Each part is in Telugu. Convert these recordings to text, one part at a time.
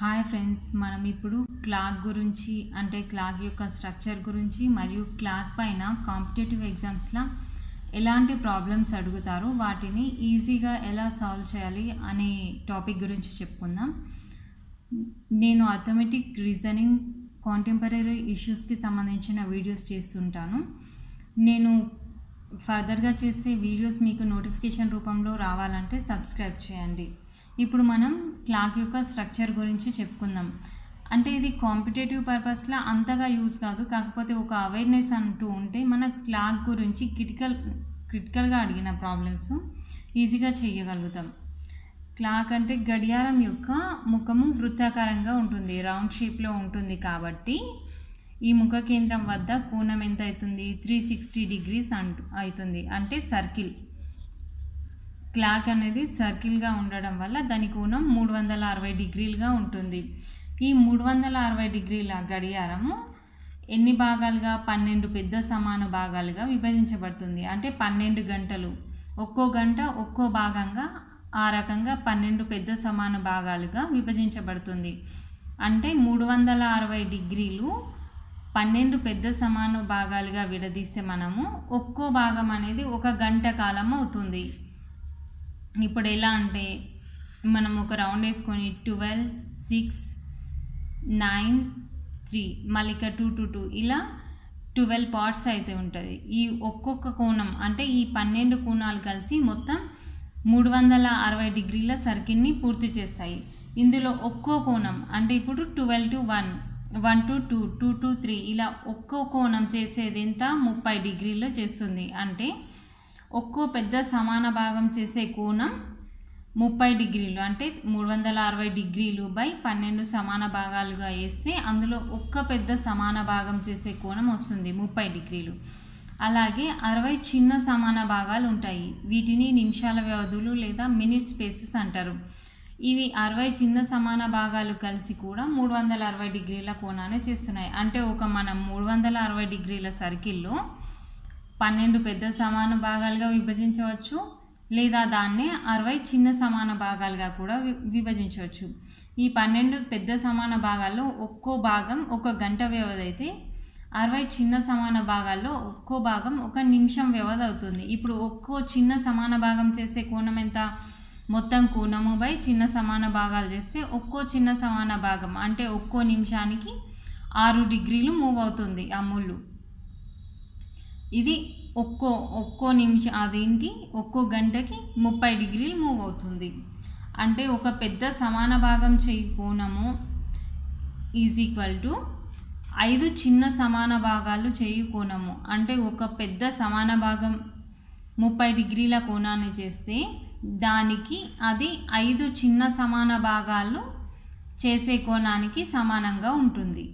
హాయ్ ఫ్రెండ్స్ మనం ఇప్పుడు క్లాక్ గురించి అంటే క్లాక్ యొక్క స్ట్రక్చర్ గురించి మరియు క్లాక్ పైన కాంపిటేటివ్ ఎగ్జామ్స్లో ఎలాంటి ప్రాబ్లమ్స్ అడుగుతారో వాటిని ఈజీగా ఎలా సాల్వ్ చేయాలి అనే టాపిక్ గురించి చెప్పుకుందాం నేను అథమెటిక్ రీజనింగ్ కాంటెంపరీ ఇష్యూస్కి సంబంధించిన వీడియోస్ చేస్తుంటాను నేను ఫర్దర్గా చేసే వీడియోస్ మీకు నోటిఫికేషన్ రూపంలో రావాలంటే సబ్స్క్రైబ్ చేయండి ఇప్పుడు మనం క్లాక్ యొక్క స్ట్రక్చర్ గురించి చెప్పుకుందాం అంటే ఇది కాంపిటేటివ్ పర్పస్లో అంతగా యూజ్ కాదు కాకపోతే ఒక అవేర్నెస్ అంటూ ఉంటే మన క్లాక్ గురించి క్రిటికల్ క్రిటికల్గా అడిగిన ప్రాబ్లమ్స్ ఈజీగా చేయగలుగుతాం క్లాక్ అంటే గడియారం యొక్క ముఖము వృత్తాకారంగా ఉంటుంది రౌండ్ షేప్లో ఉంటుంది కాబట్టి ఈ ముఖ కేంద్రం వద్ద కోణం ఎంత అవుతుంది త్రీ సిక్స్టీ డిగ్రీస్ అంటు అవుతుంది అంటే సర్కిల్ క్లాక్ అనేది సర్కిల్గా ఉండడం వల్ల దాని కోణం మూడు వందల అరవై డిగ్రీలుగా ఉంటుంది ఈ మూడు వందల అరవై డిగ్రీల గడియారము ఎన్ని భాగాలుగా పన్నెండు పెద్ద సమాన భాగాలుగా విభజించబడుతుంది అంటే పన్నెండు గంటలు ఒక్కో గంట ఒక్కో భాగంగా ఆ రకంగా పన్నెండు పెద్ద సమాన భాగాలుగా విభజించబడుతుంది అంటే మూడు వందల అరవై డిగ్రీలు పన్నెండు పెద్ద సమాన భాగాలుగా విడదీస్తే మనము ఒక్కో భాగం అనేది ఒక గంట కాలం అవుతుంది ఇప్పుడు ఎలా అంటే మనం ఒక రౌండ్ వేసుకొని ట్వెల్వ్ సిక్స్ నైన్ త్రీ మళ్ళీ ఇక టూ టూ టూ ఇలా ట్వెల్వ్ పార్ట్స్ అయితే ఉంటుంది ఈ ఒక్కొక్క కోణం అంటే ఈ పన్నెండు కోణాలు కలిసి మొత్తం మూడు వందల అరవై డిగ్రీల సర్కిల్ని పూర్తి చేస్తాయి ఇందులో ఒక్కో కోణం అంటే ఇప్పుడు twelve to one one to two two to three ఇలా ఒక్కో కోణం చేసేది ఎంత ముప్పై డిగ్రీలో చేస్తుంది అంటే ఒక్కో పెద్ద సమాన భాగం చేసే కోణం ముప్పై డిగ్రీలు అంటే మూడు వందల అరవై డిగ్రీలు బై పన్నెండు సమాన భాగాలుగా వేస్తే అందులో ఒక్క పెద్ద సమాన భాగం చేసే కోణం వస్తుంది ముప్పై డిగ్రీలు అలాగే అరవై చిన్న సమాన భాగాలు ఉంటాయి వీటిని నిమిషాల వ్యవధులు లేదా మినిట్ స్పేసెస్ అంటారు ఇవి అరవై చిన్న సమాన భాగాలు కలిసి కూడా మూడు వందల అరవై డిగ్రీల కోణాన్ని చేస్తున్నాయి అంటే ఒక మనం మూడు వందల అరవై డిగ్రీల సర్కిల్లో పన్నెండు పెద్ద సమాన భాగాలుగా విభజించవచ్చు లేదా దాన్నే అరవై చిన్న సమాన భాగాలుగా కూడా వి విభజించవచ్చు ఈ పన్నెండు పెద్ద సమాన భాగాల్లో ఒక్కో భాగం ఒక గంట వ్యవధి అయితే అరవై చిన్న సమాన భాగాల్లో ఒక్కో భాగం ఒక నిమిషం వ్యవధి అవుతుంది ఇప్పుడు ఒక్కో చిన్న సమాన భాగం చేసే కోణం ఎంత మొత్తం కోణము బై చిన్న సమాన భాగాలు చేస్తే ఒక్కో చిన్న సమాన భాగం అంటే ఒక్కో నిమిషానికి ఆరు డిగ్రీలు మూవ్ అవుతుంది ఆ ముళ్ళు ఇది ఒక్కో ఒక్కో నిమిషం అదేంటి ఒక్కో గంటకి ముప్పై డిగ్రీలు మూవ్ అవుతుంది అంటే ఒక పెద్ద సమాన భాగం చేయి కోణము ఈజ్ ఈక్వల్ టు ఐదు చిన్న సమాన భాగాలు చేయి కోణము అంటే ఒక పెద్ద సమాన భాగం ముప్పై డిగ్రీల కోణాన్ని చేస్తే దానికి అది ఐదు చిన్న సమాన భాగాలు చేసే కోణానికి సమానంగా ఉంటుంది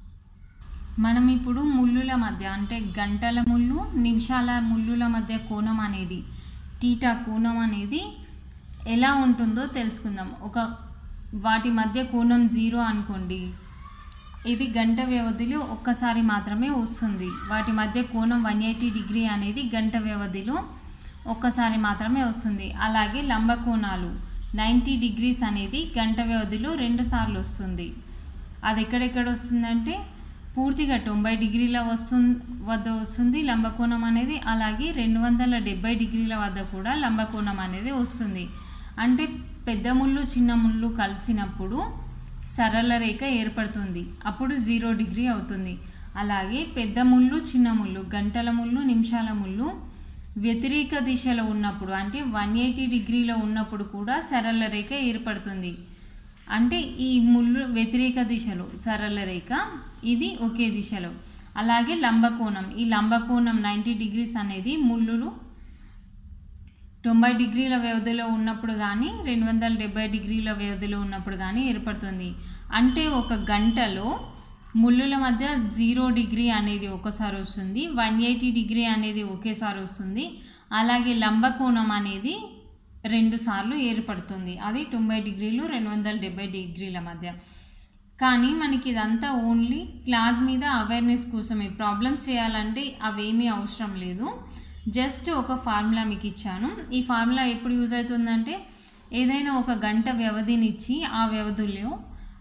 మనం ఇప్పుడు ముళ్ళుల మధ్య అంటే గంటల ముళ్ళు నిమిషాల ముళ్ళుల మధ్య కోణం అనేది టీటా కోణం అనేది ఎలా ఉంటుందో తెలుసుకుందాం ఒక వాటి మధ్య కోణం జీరో అనుకోండి ఇది గంట వ్యవధిలో ఒక్కసారి మాత్రమే వస్తుంది వాటి మధ్య కోణం వన్ ఎయిటీ డిగ్రీ అనేది గంట వ్యవధిలో ఒక్కసారి మాత్రమే వస్తుంది అలాగే లంబ కోణాలు నైంటీ డిగ్రీస్ అనేది గంట వ్యవధిలో రెండు సార్లు వస్తుంది అది ఎక్కడెక్కడ వస్తుందంటే పూర్తిగా తొంభై డిగ్రీల వస్తుంది వద్ద వస్తుంది లంబకోణం అనేది అలాగే రెండు వందల డెబ్బై డిగ్రీల వద్ద కూడా లంబకోణం అనేది వస్తుంది అంటే పెద్ద ముళ్ళు చిన్న ముళ్ళు కలిసినప్పుడు సరళ రేఖ ఏర్పడుతుంది అప్పుడు జీరో డిగ్రీ అవుతుంది అలాగే పెద్ద ముళ్ళు చిన్న ముళ్ళు గంటల ముళ్ళు నిమిషాల ముళ్ళు వ్యతిరేక దిశలో ఉన్నప్పుడు అంటే వన్ ఎయిటీ డిగ్రీలో ఉన్నప్పుడు కూడా సరళ రేఖ ఏర్పడుతుంది అంటే ఈ ముళ్ళు వ్యతిరేక దిశలో సరళ రేఖ ఇది ఒకే దిశలో అలాగే లంబకోణం ఈ లంబకోణం నైంటీ డిగ్రీస్ అనేది ముళ్ళులు తొంభై డిగ్రీల వ్యవధిలో ఉన్నప్పుడు కానీ రెండు వందల డెబ్బై డిగ్రీల వ్యవధిలో ఉన్నప్పుడు కానీ ఏర్పడుతుంది అంటే ఒక గంటలో ముళ్ళుల మధ్య జీరో డిగ్రీ అనేది ఒకసారి వస్తుంది వన్ ఎయిటీ డిగ్రీ అనేది ఒకేసారి వస్తుంది అలాగే లంబకోణం అనేది రెండు సార్లు ఏర్పడుతుంది అది తొంభై డిగ్రీలు రెండు వందల డెబ్బై డిగ్రీల మధ్య కానీ మనకి ఇదంతా ఓన్లీ క్లాగ్ మీద అవేర్నెస్ కోసమే ప్రాబ్లమ్స్ చేయాలంటే అవేమీ అవసరం లేదు జస్ట్ ఒక ఫార్ములా మీకు ఇచ్చాను ఈ ఫార్ములా ఎప్పుడు యూజ్ అవుతుందంటే ఏదైనా ఒక గంట వ్యవధినిచ్చి ఆ వ్యవధిలో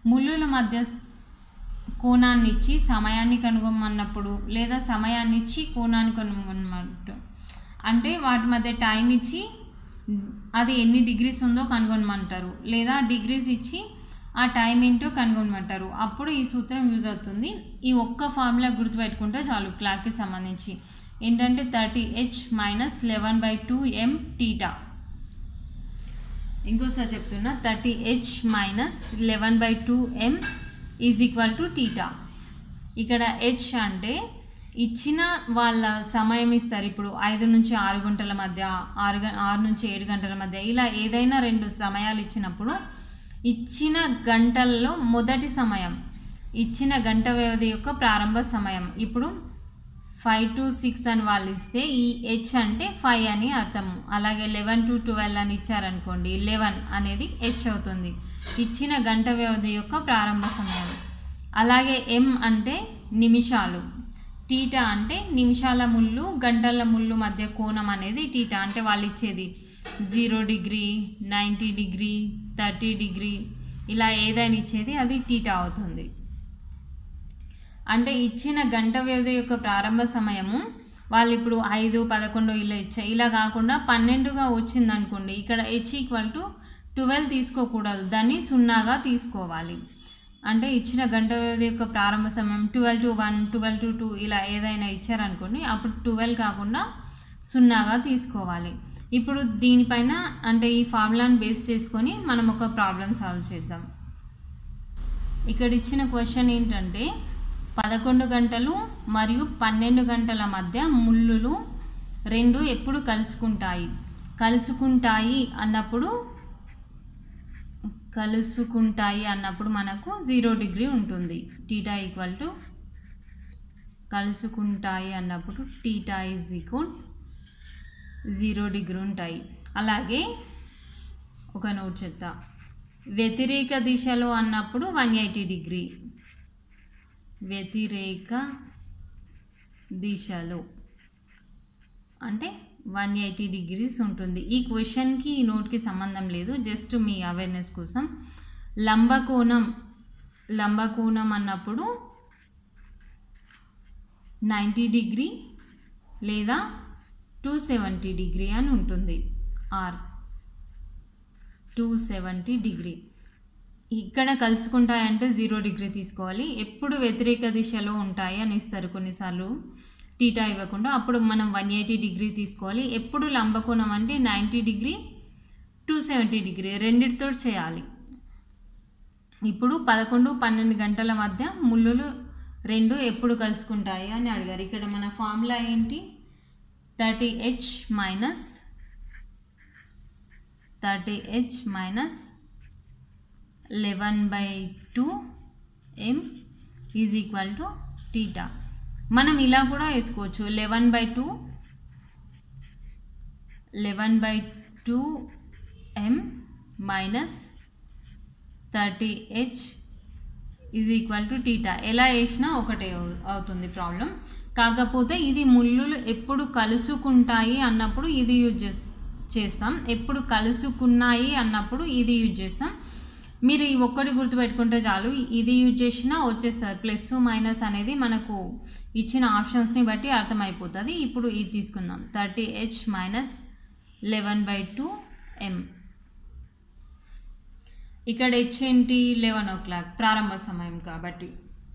ముళ్ళుల మధ్య కోణాన్ని ఇచ్చి సమయాన్ని కనుగొమ్మన్నప్పుడు లేదా సమయాన్ని ఇచ్చి కోణాన్ని కనుగొనమంటారు అంటే వాటి మధ్య టైం ఇచ్చి అది ఎన్ని డిగ్రీస్ ఉందో కనుగొనమంటారు లేదా డిగ్రీస్ ఇచ్చి ఆ టైం ఏంటో కనుగొనమంటారు అప్పుడు ఈ సూత్రం యూజ్ అవుతుంది ఈ ఒక్క ఫార్ములా గుర్తుపెట్టుకుంటే చాలు క్లాక్కి సంబంధించి ఏంటంటే thirty H minus eleven by two M theta ఇంకోసారి చెప్తున్నా thirty H minus eleven by two M is equal to theta ఇక్కడ హెచ్ అంటే ఇచ్చిన వాళ్ళ సమయం ఇస్తారు ఇప్పుడు ఐదు నుంచి ఆరు గంటల మధ్య ఆరు గ ఆరు నుంచి ఏడు గంటల మధ్య ఇలా ఏదైనా రెండు సమయాలు ఇచ్చినప్పుడు ఇచ్చిన గంటల్లో మొదటి సమయం ఇచ్చిన గంట వ్యవధి యొక్క ప్రారంభ సమయం ఇప్పుడు ఫైవ్ టు సిక్స్ అని వాళ్ళు ఇస్తే ఈ హెచ్ అంటే ఫైవ్ అని అర్థం అలాగే లెవెన్ టు ట్వెల్వ్ అని ఇచ్చారనుకోండి లెవెన్ అనేది హెచ్ అవుతుంది ఇచ్చిన గంట వ్యవధి యొక్క ప్రారంభ సమయం అలాగే ఎం అంటే నిమిషాలు టీటా అంటే నిమిషాల ముళ్ళు గంటల ముళ్ళు మధ్య కోణం అనేది టీటా అంటే వాళ్ళు ఇచ్చేది zero degree ninety degree thirty degree ఇలా ఏదైనా ఇచ్చేది అది టీటా అవుతుంది అంటే ఇచ్చిన గంట వ్యవధి యొక్క ప్రారంభ సమయము వాళ్ళు ఇప్పుడు ఐదు పదకొండు ఇలా ఇచ్చారు ఇలా కాకుండా పన్నెండుగా వచ్చింది అనుకోండి ఇక్కడ హెచ్ ఈక్వల్ టు ట్వెల్వ్ తీసుకోకూడదు దాన్ని సున్నాగా తీసుకోవాలి అంటే ఇచ్చిన గంట వ్యవధి యొక్క ప్రారంభ సమయం twelve to one twelve to two ఇలా ఏదైనా ఇచ్చారనుకోండి అప్పుడు ట్వెల్వ్ కాకుండా సున్నాగా తీసుకోవాలి ఇప్పుడు దీనిపైన అంటే ఈ ఫార్ములాని బేస్ చేసుకొని మనం ఒక ప్రాబ్లం సాల్వ్ చేద్దాం ఇక్కడ ఇచ్చిన క్వశ్చన్ ఏంటంటే పదకొండు గంటలు మరియు పన్నెండు గంటల మధ్య ముళ్ళులు రెండు ఎప్పుడు కలుసుకుంటాయి కలుసుకుంటాయి అన్నప్పుడు కలుసుకుంటాయి అన్నప్పుడు మనకు జీరో డిగ్రీ ఉంటుంది టీటా ఈక్వల్ టు కలుసుకుంటాయి అన్నప్పుడు theta is equal zero degree ఉంటాయి అలాగే ఒక నోట్ చెప్తా వ్యతిరేక దిశలో అన్నప్పుడు వన్ ఎయిటీ డిగ్రీ వ్యతిరేక దిశలో అంటే వన్ ఎయిటీ డిగ్రీస్ ఉంటుంది ఈ క్వశ్చన్కి ఈ నోట్కి సంబంధం లేదు జస్ట్ మీ అవేర్నెస్ కోసం లంబకోణం లంబకోణం అన్నప్పుడు నైంటీ డిగ్రీ లేదా టూ సెవెంటీ డిగ్రీ అని ఉంటుంది ఆర్ టూ సెవెంటీ డిగ్రీ ఇక్కడ కలుసుకుంటాయంటే జీరో డిగ్రీ తీసుకోవాలి ఎప్పుడు వ్యతిరేక దిశలో ఉంటాయి అని ఇస్తారు కొన్నిసార్లు టీటా ఇవ్వకుండా అప్పుడు మనం వన్ ఎయిటీ డిగ్రీ తీసుకోవాలి ఎప్పుడు లంబకోణం అంటే ninety degree two seventy degree రెండిటితో చేయాలి ఇప్పుడు పదకొండు పన్నెండు గంటల మధ్య ముళ్ళులు రెండు ఎప్పుడు కలుసుకుంటాయి అని అడిగారు ఇక్కడ మన ఫార్ములా ఏంటి thirty H minus thirty H minus eleven by two M is equal to theta మనం ఇలా కూడా వేసుకోవచ్చు eleven by two eleven by two M minus thirty H is equal to theta ఎలా వేసినా ఒకటే అవు- అవుతుంది ప్రాబ్లం కాకపోతే ఇది ముళ్ళులు ఎప్పుడు కలుసుకుంటాయి అన్నప్పుడు ఇది యూజ్ చేస్ చేస్తాం ఎప్పుడు కలుసుకున్నాయి అన్నప్పుడు ఇది యూజ్ చేస్తాం మీరు ఈ ఒక్కటి గుర్తుపెట్టుకుంటే చాలు ఇది యూజ్ చేసినా వచ్చేస్తారు ప్లస్ మైనస్ అనేది మనకు ఇచ్చిన ఆప్షన్స్ని బట్టి అర్థమైపోతుంది ఇప్పుడు ఇది తీసుకుందాం thirty H minus eleven by two M ఇక్కడ హెచ్ ఏంటి లెవెన్ ఓ క్లాక్ ప్రారంభ సమయం కాబట్టి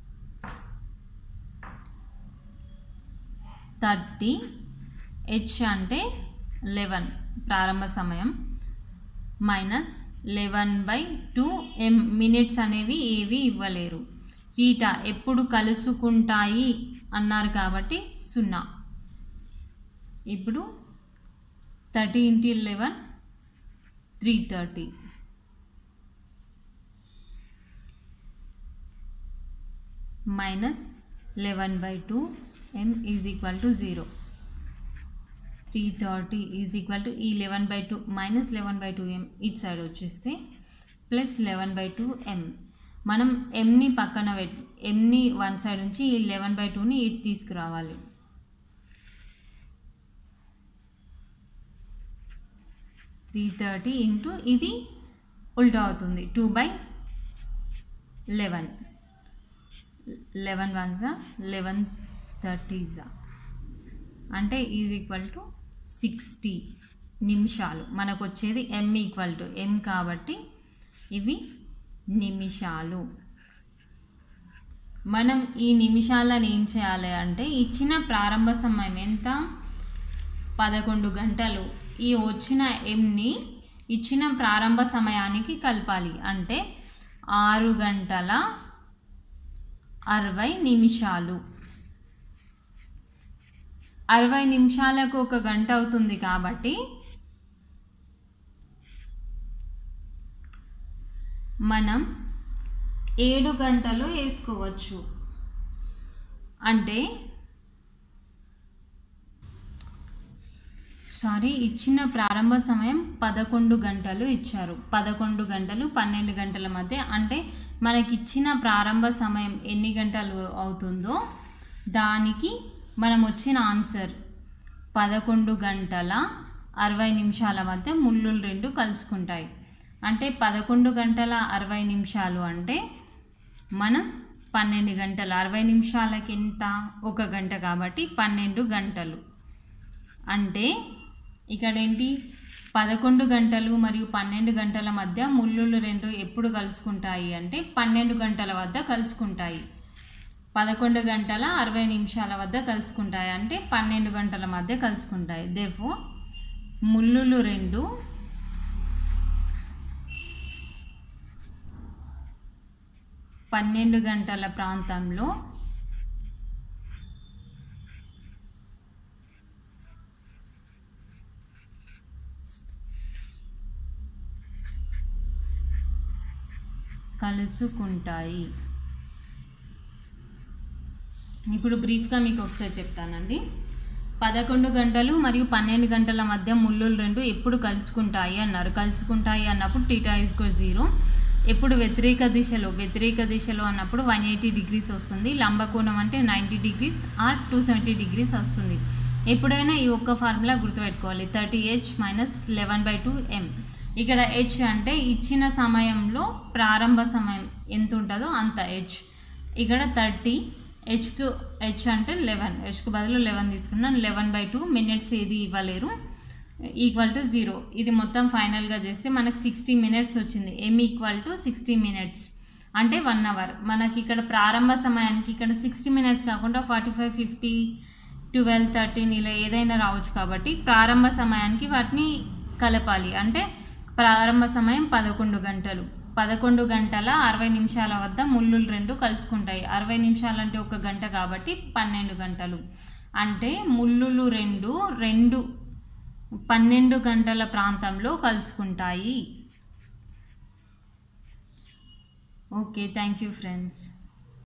థర్టీ హెచ్ అంటే లెవెన్ ప్రారంభ సమయం minus eleven by two M minutes అనేవి ఏవి ఇవ్వలేరు ఈటా ఎప్పుడు కలుసుకుంటాయి అన్నారు కాబట్టి సున్నా ఇప్పుడు thirty into eleven three thirty minus eleven by two M is equal to zero three thirty is equal to ఈ eleven by two minus eleven by two M it side వచ్చేస్తే plus eleven by two M మనం ఎంని పక్కన పెట్ ఎంని వన్ సైడ్ నుంచి ఈ లెవెన్ బై టూని ఇట్ తీసుకురావాలి త్రీ థర్టీ ఇంటూ ఇది ఉల్టా అవుతుంది two by eleven eleven one జా లెవెన్ థర్టీ జా అంటే ఈజ్ ఈక్వల్ టు సిక్స్టీ నిమిషాలు మనకు వచ్చేది ఎం ఈక్వల్ టు ఎం కాబట్టి ఇవి నిమిషాలు మనం ఈ నిమిషాలను ఏం చేయాలి అంటే ఇచ్చిన ప్రారంభ సమయం ఎంత పదకొండు గంటలు ఈ వచ్చిన ఎంని ఇచ్చిన ప్రారంభ సమయానికి కలపాలి అంటే ఆరు గంటల అరవై నిమిషాలు అరవై నిమిషాలకు ఒక గంట అవుతుంది కాబట్టి మనం ఏడు గంటలు వేసుకోవచ్చు అంటే సారీ ఇచ్చిన ప్రారంభ సమయం పదకొండు గంటలు ఇచ్చారు పదకొండు గంటలు పన్నెండు గంటల మధ్య అంటే మనకి ఇచ్చిన ప్రారంభ సమయం ఎన్ని గంటలు అవుతుందో దానికి మనం వచ్చిన ఆన్సర్ పదకొండు గంటల అరవై నిమిషాల మధ్య ముళ్ళులు రెండు కలుసుకుంటాయి అంటే పదకొండు గంటల అరవై నిమిషాలు అంటే మనం పన్నెండు గంటలు అరవై నిమిషాలకి ఎంత ఒక గంట కాబట్టి పన్నెండు గంటలు అంటే ఇక్కడ ఏంటి పదకొండు గంటలు మరియు పన్నెండు గంటల మధ్య ముళ్ళులు రెండు ఎప్పుడు కలుసుకుంటాయి అంటే పన్నెండు గంటల వద్ద కలుసుకుంటాయి పదకొండు గంటల అరవై నిమిషాల వద్ద కలుసుకుంటాయి అంటే పన్నెండు గంటల మధ్య కలుసుకుంటాయి దేఫో ముళ్ళులు రెండు పన్నెండు గంటల ప్రాంతంలో కలుసుకుంటాయి ఇప్పుడు బ్రీఫ్గా మీకు ఒకసారి చెప్తానండి పదకొండు గంటలు మరియు పన్నెండు గంటల మధ్య ముళ్ళులు రెండు ఎప్పుడు కలుసుకుంటాయి అన్నారు కలుసుకుంటాయి అన్నప్పుడు టీటా ఇస్ గో జీరో ఎప్పుడు వ్యతిరేక దిశలో వ్యతిరేక దిశలో అన్నప్పుడు వన్ ఎయిటీ డిగ్రీస్ వస్తుంది లంబకోణం అంటే ninety degrees or two seventy degrees వస్తుంది ఎప్పుడైనా ఈ ఒక్క ఫార్ములా గుర్తుపెట్టుకోవాలి thirty H minus eleven by two M ఇక్కడ హెచ్ అంటే ఇచ్చిన సమయంలో ప్రారంభ సమయం ఎంత ఉంటుందో అంత హెచ్ ఇక్కడ థర్టీ హెచ్కు హెచ్ అంటే లెవెన్ హెచ్కు బదులు లెవెన్ తీసుకున్నాను లెవెన్ బై టూ మినిట్స్ ఏది ఇవ్వలేరు ఈక్వల్ టు జీరో ఇది మొత్తం ఫైనల్గా చేస్తే మనకు సిక్స్టీ మినిట్స్ వచ్చింది M equal to sixty minutes అంటే వన్ అవర్ మనకి ఇక్కడ ప్రారంభ సమయానికి ఇక్కడ సిక్స్టీ మినిట్స్ కాకుండా forty five fifty twelve thirteen ఇలా ఏదైనా రావచ్చు కాబట్టి ప్రారంభ సమయానికి వాటిని కలపాలి అంటే ప్రారంభ సమయం పదకొండు గంటలు పదకొండు గంటల అరవై నిమిషాల వద్ద ముళ్ళులు రెండు కలుసుకుంటాయి అరవై నిమిషాలు అంటే ఒక గంట కాబట్టి పన్నెండు గంటలు అంటే ముళ్ళులు రెండు రెండు పన్నెండు గంటల ప్రాంతంలో కలుసుకుంటాయి ఓకే థ్యాంక్ యూ ఫ్రెండ్స్